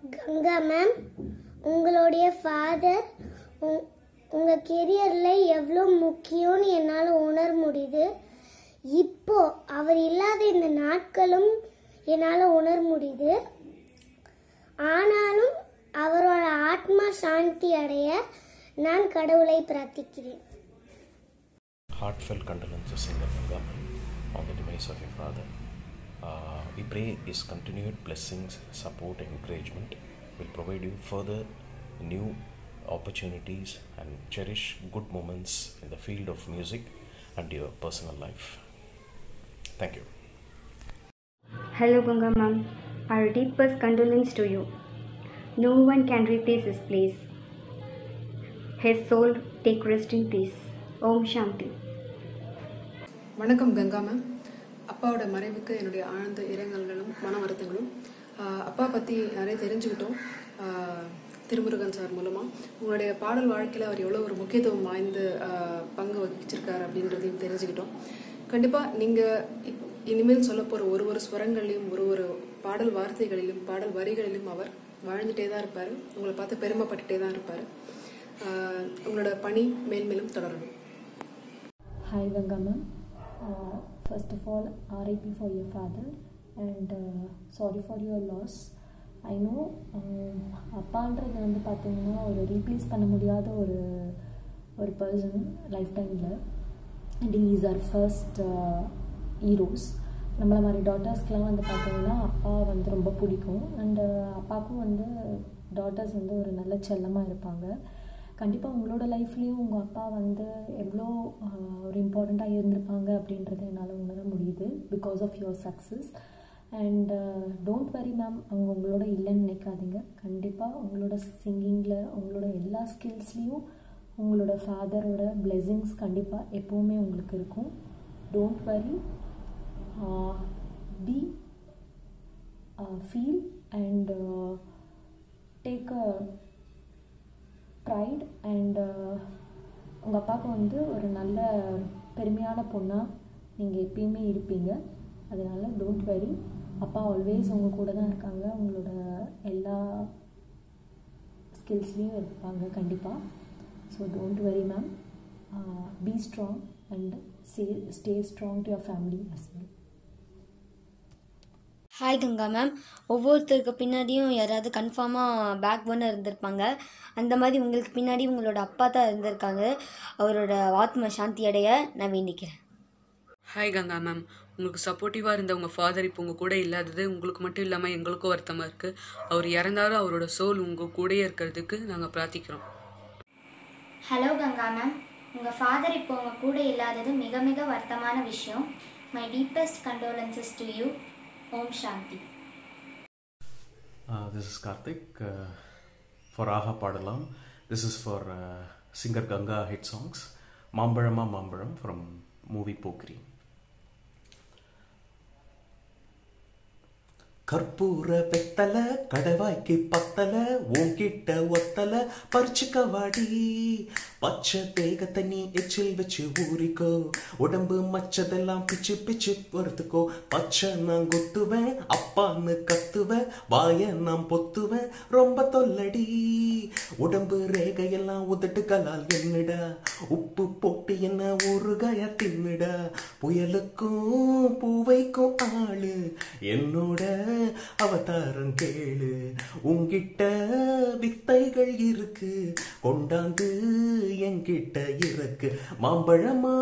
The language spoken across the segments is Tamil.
கங்கா மேம் உங்களுடைய ஃபாதர் உங்கள் கெரியரில் எவ்வளோ முக்கியம்னு என்னால் உணர முடியுது இப்போ அவர் இல்லாத இந்த நாட்களும் என்னால் உணர முடியுது ஆனாலும் அவரோட ஆத்மா சாந்தி அடைய நான் கடவுளை பிரார்த்திக்கிறேன் heartfelt condolences, Singer Mangaman, on the demise of your father. Uh, we pray His continued blessings, support, and encouragement will provide you further new opportunities and cherish good moments in the field of music and your personal life. Thank you. Hello, Ganga Ma'am. Our deepest condolence to you. No one can replace his place. His soul take rest in peace. Om Shanti. வணக்கம் கங்கா மேம் அப்பாவோட மறைவுக்கு என்னுடைய ஆழ்ந்த இரங்கல்களும் மன வருத்தங்களும் ஆஹ் அப்பா பற்றி நிறைய தெரிஞ்சுக்கிட்டோம் ஆஹ் திருமுருகன் சார் மூலமாக உங்களுடைய பாடல் வாழ்க்கையில் அவர் எவ்வளோ ஒரு முக்கியத்துவம் வாய்ந்த ஆஹ் பங்கு வகிச்சிருக்காரு அப்படின்றதையும் தெரிஞ்சுக்கிட்டோம் கண்டிப்பாக நீங்கள் இப் இனிமேல் சொல்ல போகிற ஒரு ஒரு ஸ்வரங்களையும் ஒரு ஒரு பாடல் வார்த்தைகளிலும் பாடல் வரிகளிலும் அவர் வாழ்ந்துட்டே தான் இருப்பார் உங்களை பார்த்து பெருமைப்பட்டுட்டே தான் இருப்பார் ஆஹ் உங்களோட பணி மேல்மேலும் தொடரணும் Hi Ganga ma'am. Uh, first of all, RIP for your father and uh, sorry for your loss. I know அப்பான்றது வந்து பார்த்தீங்கன்னா ஒரு ரீப்ளேஸ் பண்ண முடியாத ஒரு ஒரு person life time and is our first heroes நம்மள மாதிரி டாட்டர்ஸ்க்கெலாம் வந்து பார்த்தீங்கன்னா அப்பா வந்து ரொம்ப பிடிக்கும் அண்டு அப்பாவுக்கும் வந்து டாட்டர்ஸ் வந்து ஒரு நல்ல செல்லமாக இருப்பாங்க கண்டிப்பாக உங்களோட லைஃப்லேயும் உங்கள் அப்பா வந்து எவ்வளோ ஆஹ், ஒரு இம்பார்ட்டண்ட்டாக இருந்திருப்பாங்க அப்படின்றத என்னால் உணர முடியுது because of your success and don't worry ma'am அவங்க உங்களோட இல்லைன்னு நினைக்காதீங்க கண்டிப்பாக உங்களோட சிங்கிங்கில் உங்களோட எல்லா ஸ்கில்ஸ்லேயும் உங்களோட ஃபாதரோட பிளெஸிங்ஸ் கண்டிப்பாக எப்போவுமே உங்களுக்கு இருக்கும் don't worry be feel and take a pride and உங்கள் அப்பாவுக்கு வந்து ஒரு நல்ல பெருமையான பொண்ணாக நீங்கள் எப்பயுமே இருப்பீங்க அதனால டோன்ட் வரி அப்பா ஆல்வேஸ் உங்கள் கூட தான் இருக்காங்க உங்களோட எல்லா ஸ்கில்ஸ்லேயும் இருப்பாங்க கண்டிப்பாக so don't worry ma'am be strong and stay stay strong to your family as well hi Ganga ma'am ஒவ்வொருத்தருக்கு பின்னாடியும் யாராவது கன்ஃபார்மாக பேக் போனாக இருந்திருப்பாங்க அந்த மாதிரி உங்களுக்கு பின்னாடி உங்களோட அப்பா தான் இருந்திருக்காங்க அவரோட ஆத்ம சாந்தி அடைய நான் வேண்டிக்கிறேன் ஹாய் கங்கா மேம் உங்களுக்கு சப்போர்ட்டிவாக இருந்த உங்கள் ஃபாதர் இப்போ உங்கள் கூட இல்லாதது உங்களுக்கு மட்டும் இல்லாமல் எங்களுக்கும் வருத்தமாக இருக்குது அவர் இறந்தாலும் அவரோட சோல் உங்கள் கூடயே இருக்கிறதுக்கு நாங்கள் பிரார்த்திக்கிறோம் ஹலோ கங்கா மேம் உங்கள் ஃபாதர் இப்போ உங்கள் கூட இல்லாதது மிக மிக வருத்தமான விஷயம் my deepest condolences to you ஓம் சாந்தி Uh, this is Karthik uh, for Aha Padalam. This is for uh, singer Ganga hit songs. Mambarama Mambaram from movie Pokri. கற்பூர வெத்தல கடவாய்க்கு பத்தல உன்கிட்ட ஒத்தல பறிச்சுக்க வாடி பச்சை தேகத்தை நீ எச்சில் வச்சு ஊறிக்கோ உடம்பு மச்சதெல்லாம் பிச்சு பிச்சு பொறுத்துக்கோ பச்சை நான் குத்துவேன் அப்பான்னு கத்துவேன் வாய நான் பொத்துவேன் ரொம்ப தொல்லடி உடம்பு ரேகையெல்லாம் உதட்டுகளால் என்னடா உப்பு போட்டு என்ன ஊறுகாய தின்னுடா புயலுக்கும் பூவைக்கும் ஆளு என்னோட அவதாரம் கேளு உங்கிட்ட வித்தைகள் இருக்கு கொண்டாந்து என்கிட்ட இருக்கு மாம்பழமா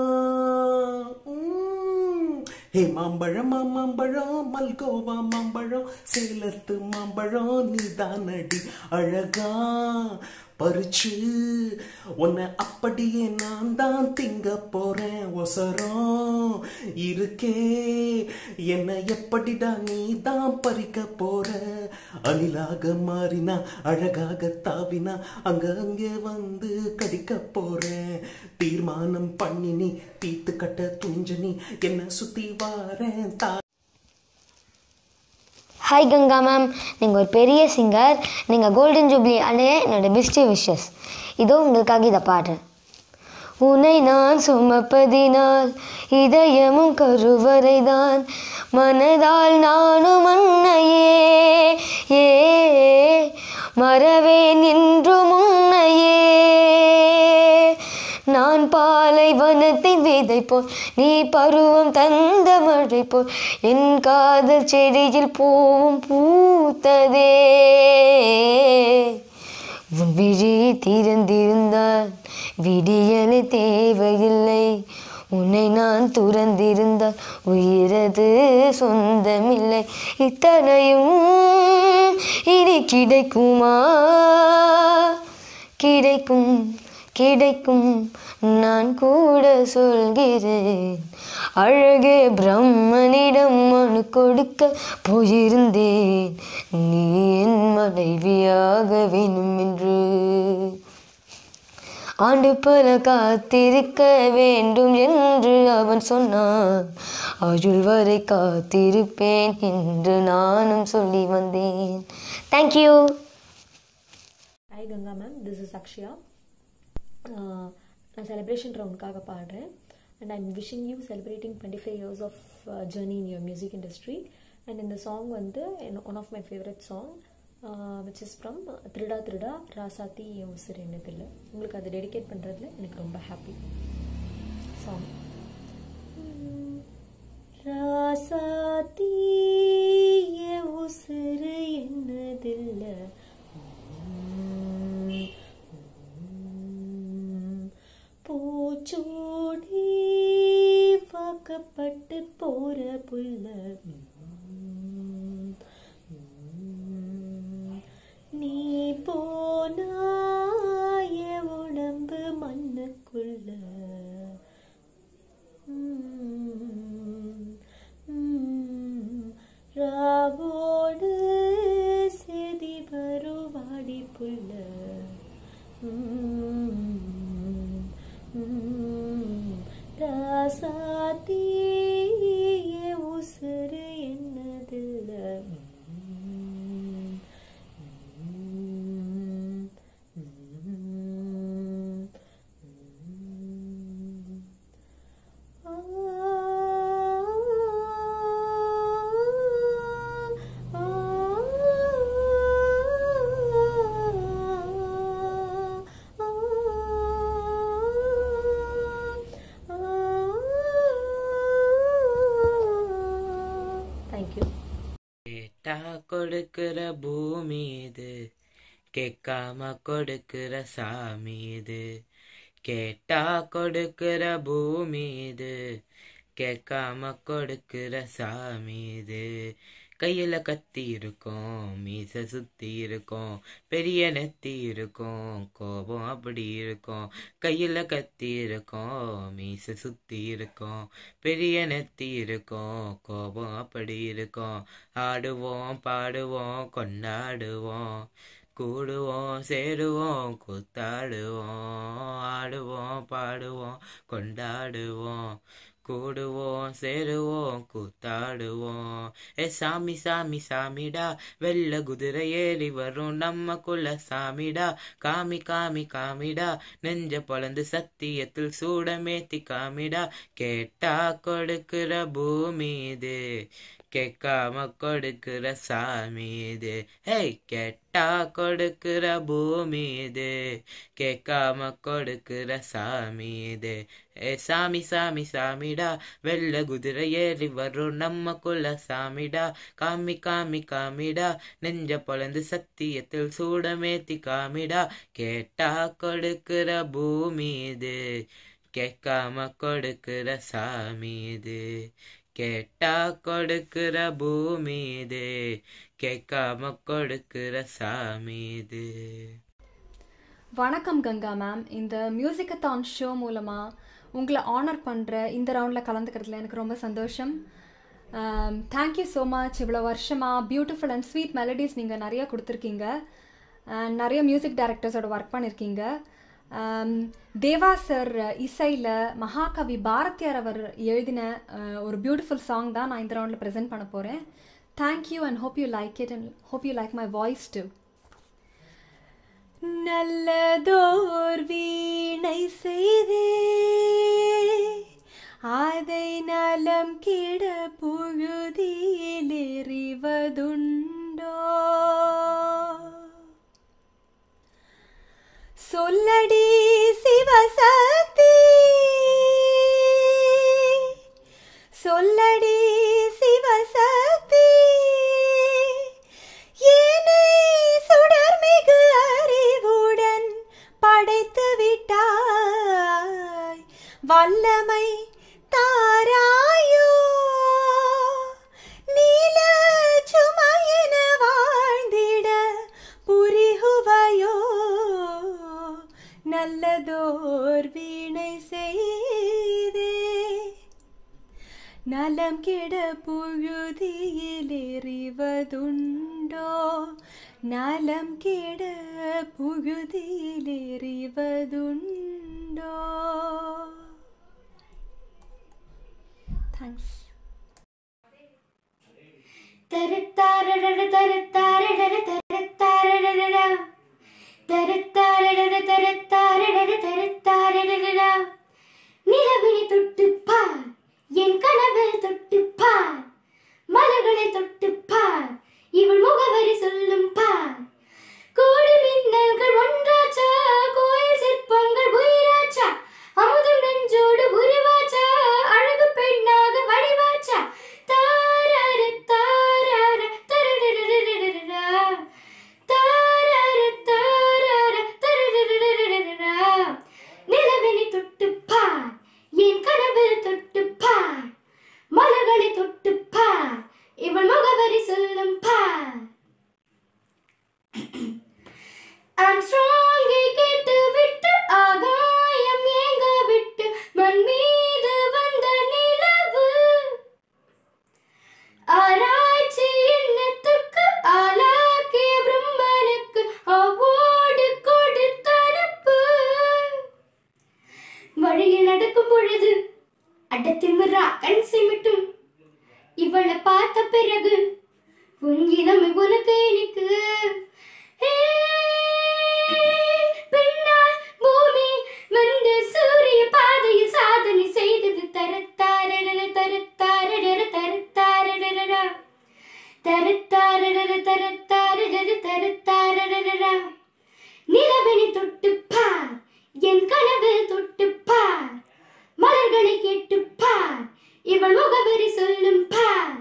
உம். ஹே மாம்பழமா மாம்பழம் மல்கோவா மாம்பழம் சேலத்து மாம்பழம் நீதானடி அழகா பறிச்சு உன்னை அப்படியே நான் தான் திங்க போறேன் ஒசரம் இருக்கே என்ன எப்படிடா நீ தான் பறிக்க போற அணிலாக மாறினா அழகாக தாவினா அங்க அங்கே வந்து கடிக்க போறேன் தீர்மானம் பண்ணி நீ தீத்து கட்ட துஞ்ச நீ என்ன சுத்தி வாரேன் தா ஹாய் கங்கா மேம் நீங்கள் ஒரு பெரிய சிங்கர் நீங்கள் கோல்டன் ஜூப்ளி அடைய என்னோட பெஸ்ட் விஷஸ் இதோ உங்களுக்காக இதை பாடுறேன் உன்னை நான் சுமப்பதினால் இதயமும் கருவறைதான் மனதால் நானும் அன்னையே ஏ மறவேன் என்று முன்னையே நான் பாலைவனத்தின் விதை போல் நீ பருவம் தந்த மழை போல் என் காதல் செடியில் பூவும் பூத்ததே உன் விழி திறந்திருந்தால் விடியலை தேவையில்லை உன்னை நான் துறந்திருந்தால் உயிரது சொந்தமில்லை இத்தனையும் இனி கிடைக்குமா கிடைக்கும் கிடைக்கும் நான் கூட சொல்கிறேன் அழகே பிரம்மனிடம் மனு கொடுக்க போயிருந்தேன் நீ என் மனைவியாக வேணும் என்று ஆண்டு பல காத்திருக்க வேண்டும் என்று அவன் சொன்னான் ஆயுள் வரை காத்திருப்பேன் என்று நானும் சொல்லி வந்தேன் thank you hi Ganga ma'am this is Akshaya நான் செலிப்ரேஷன் ரவுண்டுக்காக பாடுறேன் and I'm wishing you celebrating twenty five years of journey in your music industry and இந்த சாங் வந்து one of my favourite song which is from Thiruda Thiruda ராசாத்தி என் உசுர் என்னதில்லை உங்களுக்கு அதை டெடிகேட் பண்ணுறதுல எனக்கு ரொம்ப ஹாப்பி சாங் ராசாத்தி என் உசுறு என்னதில்லை பூச்சூடி வாக்கப்பட்டு போற புல்ல நீ போனாய உடம்பு மண்ணுக்குள்ள ராவோடு செதி வருவாடி புல்ல ராசாத்தி உசுறு என்னதில்ல தேங்க்யூ கேட்டா கொடுக்கிற பூமி இது கேட்காம கொடுக்கிற சாமி இது கேட்டா கொடுக்கிற பூமி இது கேட்காம கொடுக்கிற சாமி இது கையில கத்தி இருக்கும் மீச சுத்தி இருக்கும் பெரிய நெத்தி இருக்கும் கோபம் அப்படி இருக்கும் கையில கத்தி இருக்கும் மீச சுத்தி இருக்கும் பெரிய நெத்தி இருக்கும் கோபம் அப்படி இருக்கும் ஆடுவோம் பாடுவோம் கொண்டாடுவோம் கூடுவோம் சேருவோம் கூத்தாடுவோம் ஆடுவோம் பாடுவோம் கொண்டாடுவோம் கூடுவோம் சேருவோம் கூத்தாடுவோம் ஏ சாமி சாமி சாமிடா வெள்ள குதிரை ஏறி வரும் நம்ம குல சாமிடா காமி காமி காமிடா நெஞ்ச பொழந்து சத்தியத்தில் சூடமேத்தி காமிடா கேட்டா கொடுக்கிற பூமி இது கேட்காம கொடுக்கிற சாமி இது ஹேய் கேட்டா கொடுக்கிற பூமி இது கேட்காம கொடுக்கிற சாமி இது ஏ சாமி சாமி சாமிடா வெள்ள குதிரை ஏறி வரும் நம்ம குல சாமிடா காமி காமி காமிடா நெஞ்ச பொழந்து சத்தியத்தில் சூடமேத்தி காமிடா கேட்டா கொடுக்கிற பூமி இது கேட்காம கொடுக்கிற சாமி இது கேட்டா கொடுக்கிற பூமி இது கேட்காம கொடுக்கிற சாமி இது வணக்கம் கங்கா மேம் இந்த மியூசிக்கத்தான் ஷோ மூலமாக உங்களை ஆனர் பண்ணுற இந்த ரவுண்டில் கலந்துக்கிறதுல எனக்கு ரொம்ப சந்தோஷம் தேங்க்யூ ஸோ மச் இவ்வளோ வருஷமாக பியூட்டிஃபுல் அண்ட் ஸ்வீட் மெலடிஸ் நீங்கள் நிறைய கொடுத்துருக்கீங்க And நிறைய மியூசிக் டைரக்டர்ஸோட ஒர்க் பண்ணியிருக்கீங்க Um, தேவா சார் இசையில் மகாகவி பாரதியார் அவர் எழுதின uh, ஒரு பியூட்டிஃபுல் சாங் தான் நான் இந்த ரவுண்டில் ப்ரெசென்ட் பண்ண போகிறேன் thank you and hope you like it and hope you like my voice to நல்லதோர் வீணை செய்தே அதை நலம் கிட புழுதியில் எறிவதுண்டோ வல்லமை தாராயோ நீல சுமையென வாழ்ந்திட புரிகுவையோ நல்லதோர் வீணை செய்தே நலம் கெட புழுதியில் எறிவதுண்டோ நலம் கெட புழுதியில் எறிவதுண்டோ தேங்க்ஸ் தருத்தாரடட தருத்தாரடட தருத்தாரடடட தருத்தாரடட தருத்தாரடட தருத்தாரடடட நிலவினை தொட்டுப் பார் என் கனவில் தொட்டுப் பார் மலர்களை தொட்டுப் பார் இவள் முகவரி சொல்லும் பார் கோடி மின்னல்கள் ஒன்றாச்சா கோயில் சிற்பங்கள் உயிராச்சா அமுதம் நெஞ்சோடு உருவாச்சா அழகு பெண்ணாக வடிவாச்சா தாரார தாரார தரடரடரடரடா. தாரார தாரார தரடரடரடரடா. நிலவினை தொட்டுப் பார் என் கனவில் தொட்டுப் பார் மலர்களை தொட்டுப் பார் இவள் முகவரி சொல்லும் பார் ஆம்ஸ்ட்ராங்கை கேட்டு விட்டு ஆகாயம் ஏங்க விட்டு மண் மீது வந்த நிலவு ஆராய்ச்சி எண்ணத்துக்கு ஆளாக்கிய பிரம்மனுக்கு அவோடு கொடுத்தனுப்பு வழியில் நடக்கும் பொழுது அடத்திமிரா கண் சிமிட்டும் இவளை பார்த்த பிறகு உன் இளமை உனக்கு எனக்கு ஹே, பின்னால் பூமி வந்து சூரிய பாதையில் சாதனை செய்தது தரத்தாரடர தரத்தாரடர தரத்தாரடரா தரத்தாரடர தரத்தாரடர தரத்தாரடரா நிலவினை தொட்டுப் பார் என் கனவில் தொட்டுப் பார் மலர்களை கேட்டுப் பார் இவள் முகவரி சொல்லும் பார்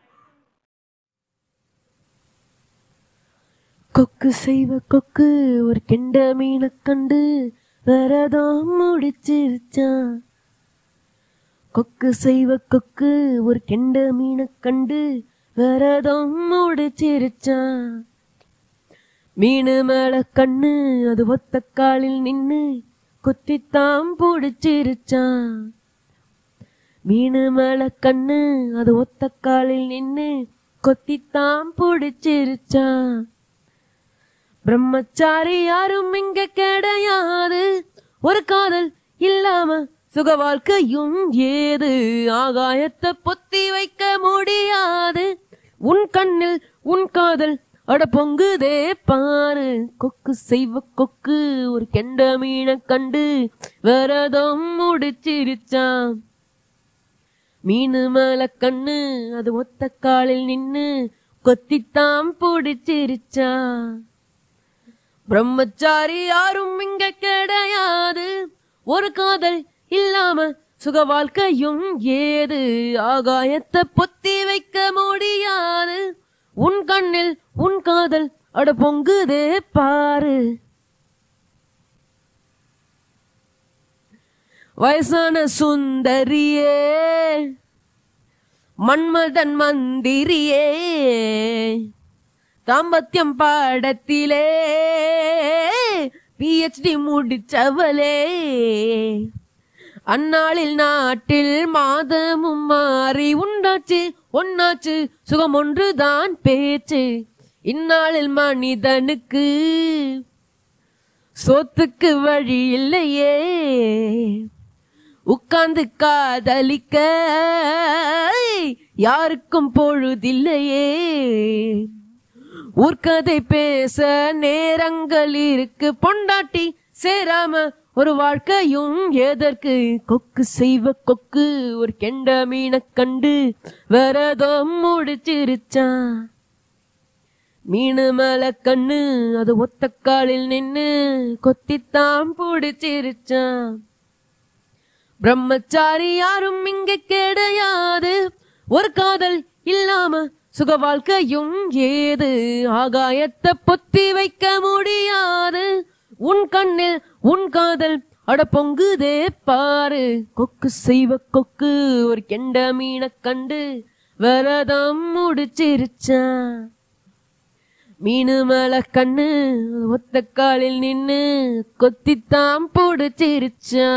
கொக்கு செய்வ கொக்கு ஒரு கெண்ட மீனை கண்டு வரதான் முடிச்சிருச்சான் கொக்கு செய்வ கொக்கு ஒரு கெண்ட மீனை கண்டு வரதான் முடிச்சிருச்சான் மீனு மேல கண்ணு அது ஒத்த காலில் நின்னு கொத்தித்தான் பிடிச்சிருச்சான் மீனு மேல கண்ணு அது ஒத்த காலில் நின்னு கொத்தித்தான் பிடிச்சிருச்சான் பிரம்மச்சாரி யாரும் இங்க கிடையாது ஒரு காதல் இல்லாம சுக வாழ்க்கையும் ஏது ஆகாயத்தை பொத்தி வைக்க முடியாது உன் கண்ணில் உன் காதல் அட பொங்குதே பாரு கொக்கு செய்வ கொக்கு ஒரு கெண்ட மீனை கண்டு வரதும் முடிச்சிருச்சான் மீனு மேல கண்ணு அது ஒத்த காலில் நின்னு கொத்தித்தான் பிடிச்சிருச்சான் பிரம்மச்சாரி யாரும் இங்க கிடையாது ஒரு காதல் இல்லாம சுக வாழ்க்கையும் ஏது ஆகாயத்தை பொத்தி வைக்க முடியாது உன் கண்ணில் உன் காதல் அட பொங்குதே பாரு வயசான சுந்தரியே மன்மதன் மந்திரியே தாம்பத்தியம் பாடத்திலே பிஹெச்டி முடிச்சவளே அந்நாளில் நாட்டில் மாதமும் மாறி உண்டாச்சு ஒன்னாச்சு சுகம் ஒன்றுதான் பேச்சு இந்நாளில் மனிதனுக்கு சொத்துக்கு வழி இல்லையே உட்கார்ந்து காதலிக்க யாருக்கும் பொழுதில்லையே ஊர்க்கதை பேச நேரங்கள் இருக்கு பொண்டாட்டி சேராம ஒரு வாழ்க்கையும் எதற்கு கொக்கு செய்வ கொக்கு ஒரு கெண்ட மீனை கண்டு வரதும் முடிச்சிருச்சான் மீனு மேல கண்ணு அது ஒத்த காலில் நின்னு கொத்தித்தான் பிடிச்சிருச்சான் பிரம்மச்சாரி யாரும் இங்க கிடையாது ஒரு காதல் இல்லாம சுக வாழ்க்கையும் ஏது ஆகாயத்தை பொத்தி வைக்க முடியாது உன் கண்ணில் உன் காதல் அட பொங்குதே பாரு கொக்கு செய்வ கொக்கு ஒரு கெண்ட மீனை கண்டு வரதம் முடிச்சிருச்சான் மீனு மேல கண்ணு ஒத்த காலில் நின்னு கொத்தித்தான் பிடிச்சிருச்சா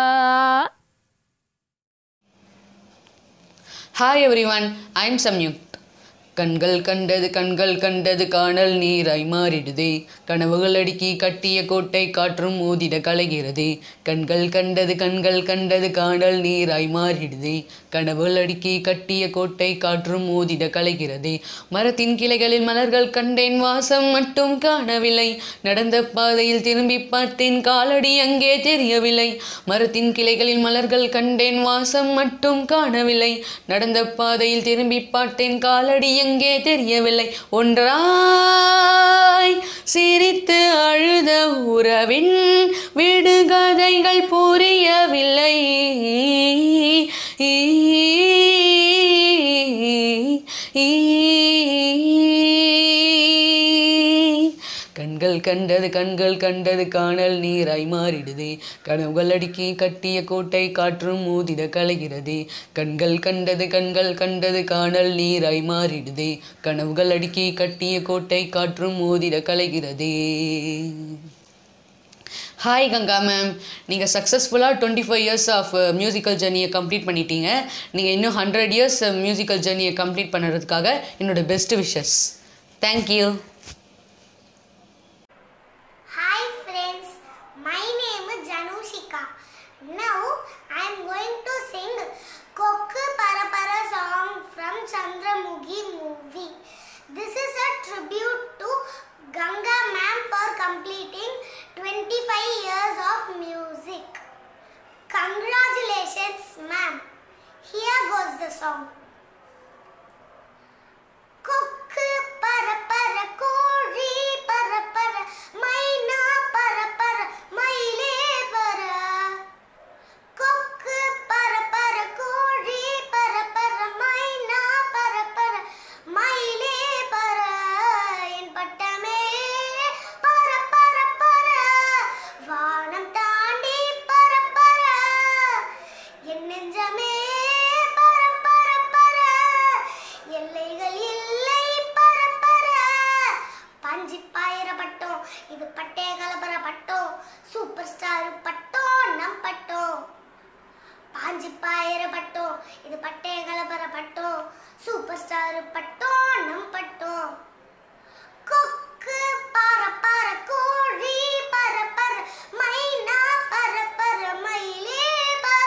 hi everyone I'm Samyukth கண்கள் கண்டது கண்கள் கண்டது காணல் நீராய் மாறிடுதே கனவுகள் அடுக்கி கட்டிய கோட்டை காற்றும் ஊதிட கலைகிறதே கண்கள் கண்டது கண்கள் கண்டது காணல் நீராய் மாறிடுதே கனவுகள் அடுக்கி கட்டிய கோட்டை காற்றும் ஊதிட கலைகிறதே மரத்தின் கிளைகளில் மலர்கள் கண்டேன் வாசம் மட்டும் காணவில்லை நடந்த பாதையில் திரும்பி பார்த்தேன் காலடி அங்கே தெரியவில்லை மரத்தின் கிளைகளில் மலர்கள் கண்டேன் வாசம் மட்டும் காணவில்லை நடந்த பாதையில் திரும்பி பார்த்தேன் காலடி எங்கே தெரியவில்லை ஒன்றாய் சிரித்து அழுத உறவின் விடுகதைகள் புரியவில்லை கண்கள் கண்டது கண்கள் கண்டது காணல் நீராய் மாறிடுதே கனவுகள் அடுக்கி கட்டிய கோட்டை காற்றும் ஊதிட கலைகிறதே கண்கள் கண்டது கண்கள் கண்டது காணல் நீராய் மாறிடுதே கனவுகள் அடுக்கி கட்டிய கோட்டை காற்றும் ஊதிட கலைகிறதே ஹாய் கங்கா மேம் நீங்கள் சக்ஸஸ்ஃபுல்லாக twenty five years of musical ஜர்னியை கம்ப்ளீட் பண்ணிட்டீங்க நீங்கள் இன்னும் ஹண்ட்ரட் இயர்ஸ் மியூசிக்கல் ஜர்னியை கம்ப்ளீட் பண்ணுறதுக்காக என்னோட best wishes thank you Hi friends, my name is Janushika. Now I am going to sing Kokku Parapara song from Chandramukhi movie. This is a tribute to Ganga ma'am for completing 25 years of music. Congratulations ma'am. Here goes the song. கொக்கு பரப்பர கோழி பரப்பர மைனா பரப்பர மயிலே பர கொக்கு பரப்பர கோழி பரப்பர மைனா பரப்பர மயிலே பர என் பட்டமே பரப்பர பர வானம் தாண்டி பரப்பர என் நெஞ்சமே பரப்பர பர எல்லைகள் இல்லை பரப்பர பஞ்சு பாயிர பட்டோம் இது பட்டே கலபர பட்டோம் சூப்பர் ஸ்டார் பட்டோம் நம் பட்டோம் பாஞ்சு பாயிர பட்டோம் இது பட்டே கலபர பட்டோம் சூப்பர் ஸ்டார் பட்டோம் நம் பட்டோம் கொக்கு பர பர கோழி பர பர மைனா பர பர மயிலே பர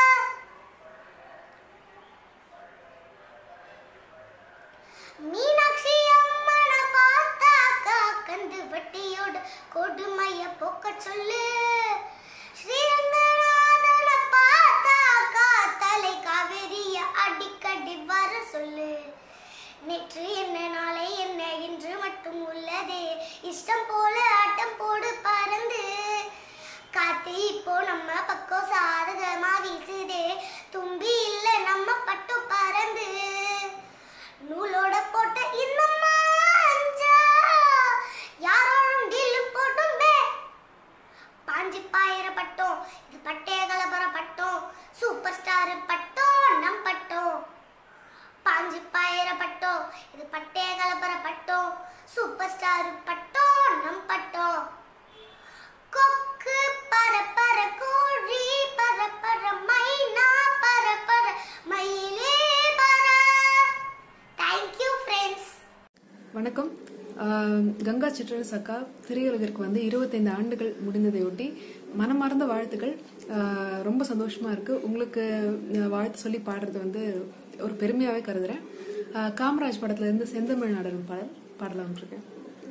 மீனாட்சி அம்மனை பார்த்தாக்கா கந்து வட்டியோட கொடுமைய போக்க சொல்லு ஸ்ரீரங்கநாதனை பார்த்தாக்கா தலை காவிரிய அடிக்கடி வர சொல்லு நேற்று என்ன நாளை என்ன இன்று மட்டும் உள்ளதே இஷ்டம் போல ஆட்டம் போடு பறந்து காத்து இப்போ நம்ம பக்கம் சாதகமா வீசுதே தும்பி இல்ல நம்ம பட்டு பறந்து நூலோட போட்ட இன்னம்மா அஞ்சா யாரோடும் டீல் போட்டும்பே பாஞ்சு பாயிர பட்டோம் இது பட்டே கலபர பட்டோம் சூப்பர் ஸ்டார் பட்டோம் நம் பட்டோம் பாஞ்சு பாயிர பட்டோம் இது பட்டே கலபர பட்டோம் சூப்பர் ஸ்டார் பட்டோம் நம் பட்டோம் கொக்கு பர பர கோழி பர பர மைனா பர பர மயிலே பர தேங்க்யூ ஃப்ரெண்ட்ஸ் வணக்கம் ஆஹ் கங்கா சிட்ரஸ் அக்கா திரையுலகிற்கு வந்து இருபத்தைந்து ஆண்டுகள் முடிந்ததையொட்டி மனமார்ந்த வாழ்த்துக்கள் ஆஹ் ரொம்ப சந்தோஷமா இருக்கு உங்களுக்கு ஆஹ் வாழ்த்து சொல்லி பாடுறது வந்து ஒரு பெருமையாவே கருதுறேன் ஆஹ் காமராஜ் படத்துல இருந்து செந்தமிழ் நாடகம் பாடல் பாடலாம் இருக்கேன்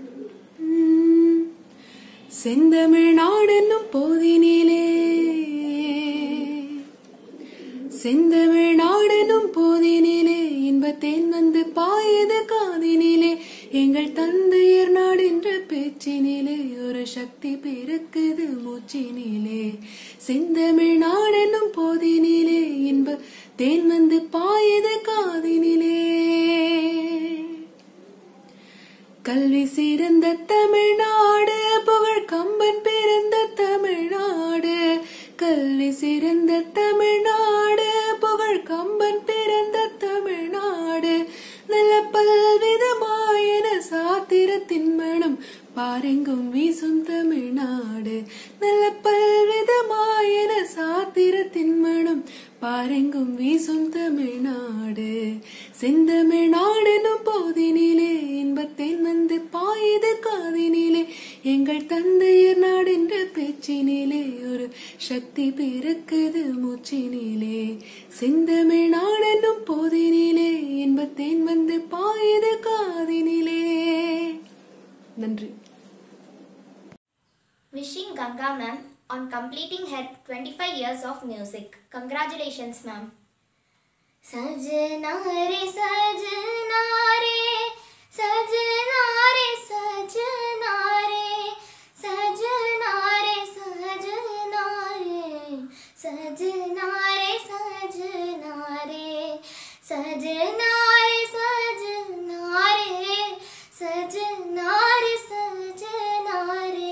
செந்தமிழ் நாடென்னும் போதினிலே செந்தமிழ் நாடெனும் போதினிலே இன்பத்தேன் வந்து பாயது காதினிலே எங்கள் தந்தையர் நாடென்ற பேச்சினிலே ஒரு சக்தி பிறக்குது மூச்சினிலே செந்தமிழ் நாடெனும் போதினிலே இன்ப தேன் வந்து பாயது காதினிலே கல்வி சிறந்த தமிழ்நாடு புகழ் கம்பன் பிறந்த தமிழ்நாடு சிறந்த தமிழ்நாடு புகழ் கம்பன் பிறந்த தமிழ்நாடு நல்ல பல்விதமாயன சாத்திரத்தின் மனம் பாரெங்கும் வீசும் தமிழ்நாடு நல்ல பல்விதமாயன சாத்திரத்தின் மனம் பாரெங்கும் வீசும் தமிழ்நாடு செந்தமிழ்நாடெனும் போதினிலே இன்பத்தேன் வந்து பாயுது காதினிலே எங்கள் தந்தையர் நாடென்ற பேச்சினிலே ஒரு சக்தி பிறக்குது மூச்சினிலே செந்தமிழ்நாடெனும் போதினிலே இன்பத்தேன் வந்து பாயுது காதினிலே நன்றி Wishing Ganga ma'am on completing her 25 years of music. Congratulations ma'am. सजना रे सजना रे सजना रे सजना रे सजना रे सजना रे सजना रे सजना रे सजना रे सजना रे सजना रे सजना रे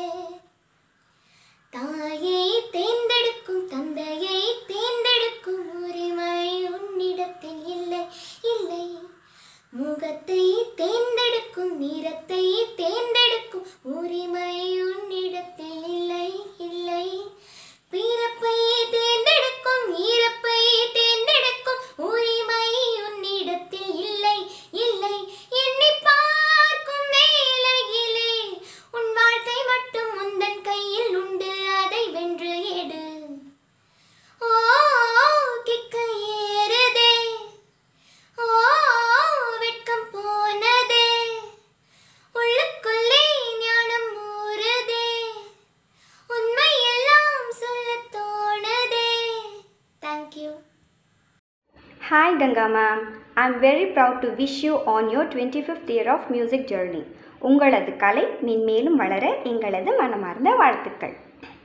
தாயை தேர்ந்தெடுக்கும் தந்தையை தேர்ந்தெடுக்கும் உரிமை உன்னிடத்தில் இல்லை இல்லை முகத்தை தேர்ந்தெடுக்கும் நிறத்தை தேர்ந்தெடுக்கும் உரிமை உன்னிடத்தில் இல்லை இல்லை பிறப்பை தேர்ந்தெடுக்கும் இறப்பை தேர்ந்தெடுக்கும் உரிமை உன்னிடத்தில் இல்லை இல்லை எண்ணி பார்க்கும் வேளையிலே உன் வாழ்க்கை மட்டும் உந்தன் கையில் உண்டு அதை வென்று எடு ஓ கிக்க ஏறுதே ஓ வெட்கம் போனதே உள்ளுக்குள்ளே ஞானம் ஊறுதே உண்மை எல்லாம் சொல்ல தோணுதே thank you Hi Ganga ma'am, I'm very proud to wish you on your 25th year of music journey. உங்களது கலை மென்மேலும் வளர எங்களது மனமார்ந்த வாழ்த்துக்கள்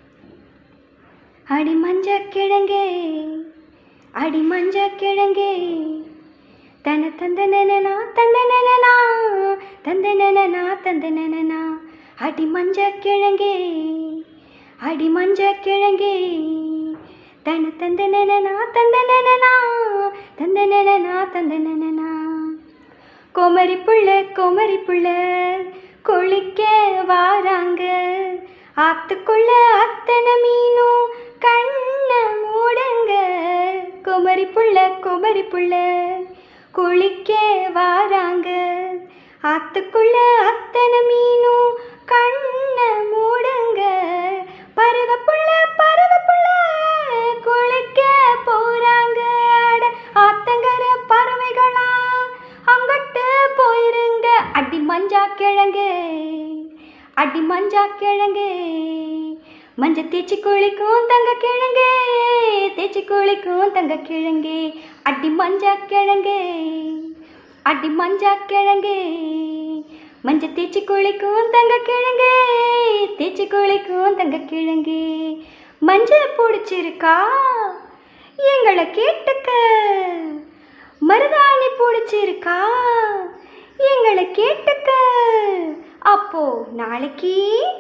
அடி மஞ்ச கிழங்கே அடி மஞ்ச கிழங்கே தன தந்த நனனா தந்த நனனா தந்த நனனா தந்த நனனா அடி மஞ்ச கிழங்கே அடி மஞ்ச கிழங்கே தன தந்த நனனா தந்த நனனா தந்த நனனா தந்த நனனா குமரி புள்ள குமரி புள்ள குளிக்க வாராங்க ஆத்துக்குள்ள அத்தனை மீனும் கண்ண மூடுங்க குமரி புள்ள குமரி புள்ள குளிக்க வாராங்க ஆத்துக்குள்ள அத்தனை மீனும் கண்ண மூடுங்க பருவ புள்ள பருவ புள்ள குளிக்க போறாங்க அட ஆத்தங்கர பறவைகளா அங்கட்டு போயிருங்க அடி மஞ்சா கிழங்கு அடி மஞ்சா கிழங்கு மஞ்ச தேய்ச்சி குளிக்கும் தங்க கிழங்கு தேய்ச்சி குளிக்கும் தங்க கிழங்கு அடி மஞ்சா கிழங்கு அடி மஞ்சா கிழங்கு மஞ்ச தேய்ச்சி குளிக்கும் தங்க கிழங்கு தேய்ச்சி குளிக்கும் தங்க கிழங்கு மஞ்சள் பிடிச்சிருக்கா எங்களை கேட்டுக்க மருதாணி பிடிச்சிருக்கா எங்களை கேட்டுக்க அப்போ நாளைக்கு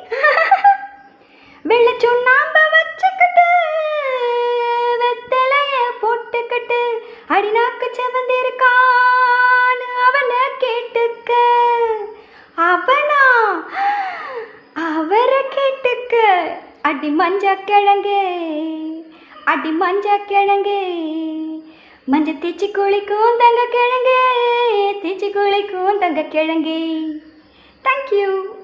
வெள்ளை சுண்ணாம்ப வச்சுக்கிட்டு வெத்தலைய போட்டுக்கிட்டு அடிநாக்கு செவந்திருக்கான்னு அவனை கேட்டுக்க அவனா அவரை கேட்டுக்க அடி மஞ்சா கிழங்கு அடி மஞ்சா கிழங்கு மஞ்ச தேய்ச்சி குளிக்கும் தங்க கிழங்கு தேய்ச்சி குளிக்கும் தங்க கிழங்கு தேங்க்யூ